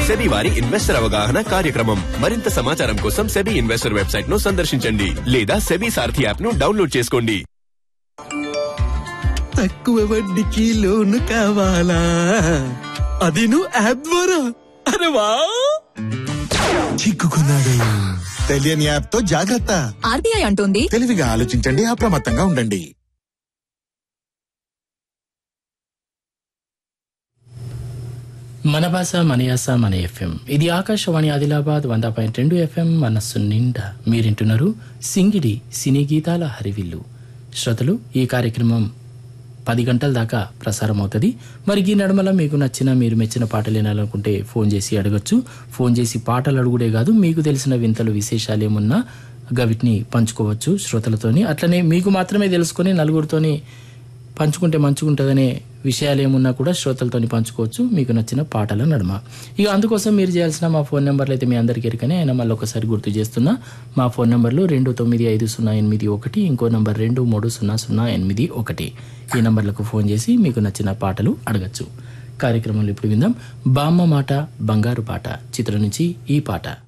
SEBI వారి investor అవగాహన కార్యక్రమం మరింత సమాచారం కోసం సెబీ ఇన్వెస్టర్ వెబ్సైట్ ను సందర్శించండి లేదా సెబీ సారథి యాప్ ను డౌన్లోడ్ చేసుకోండి తక్కువ వడ్డీకి లోను కావాలా అది నువ్వు యాప్ ద్వారా అరే వా చిక్కుకున్నాడు తెలియని యాప్ తో జాగ్రత్త ఆర్బీఐ అంటోంది తెలివిగా ఆలోచించండి అప్రమత్తంగా ఉండండి మన భాష మన యాస మన ఎఫ్ఎం ఇది ఆకాశవాణి ఆదిలాబాద్ వంద పాయింట్ రెండు ఎఫ్ఎం మనస్సు నిండా మీరింటున్నారు సింగిడి సినీ గీతాల హరివిల్లు శ్రోతలు ఈ కార్యక్రమం పది గంటల దాకా ప్రసారం అవుతుంది మరి ఈ నడమల మీకు నచ్చిన మీరు మెచ్చిన పాటలు వినాలనుకుంటే ఫోన్ చేసి అడగచ్చు ఫోన్ చేసి పాటలు అడుగుడే కాదు మీకు తెలిసిన వింతలు విశేషాలు ఏమున్నా గవిటిని పంచుకోవచ్చు శ్రోతలతోని అట్లనే మీకు మాత్రమే తెలుసుకొని నలుగురితోని పంచుకుంటే మంచుకుంటుందనే విషయాలు ఏమున్నా కూడా శ్రోతలతోని పంచుకోవచ్చు మీకు నచ్చిన పాటల నడుమ ఇక అందుకోసం మీరు చేయాల్సిన మా ఫోన్ నెంబర్లు అయితే మీ అందరికీ ఎరకనే అయినా మళ్ళీ ఒకసారి గుర్తు చేస్తున్నా మా ఫోన్ నెంబర్లు రెండు తొమ్మిది ఐదు సున్నా ఎనిమిది ఒకటి ఇంకో నంబర్ రెండు మూడు సున్నా సున్నా ఎనిమిది ఒకటి ఈ నంబర్లకు ఫోన్ చేసి మీకు నచ్చిన పాటలు అడగచ్చు కార్యక్రమంలో ఇప్పుడు విందాం బామ్మ మాట బంగారు పాట చిత్రం నుంచి ఈ పాట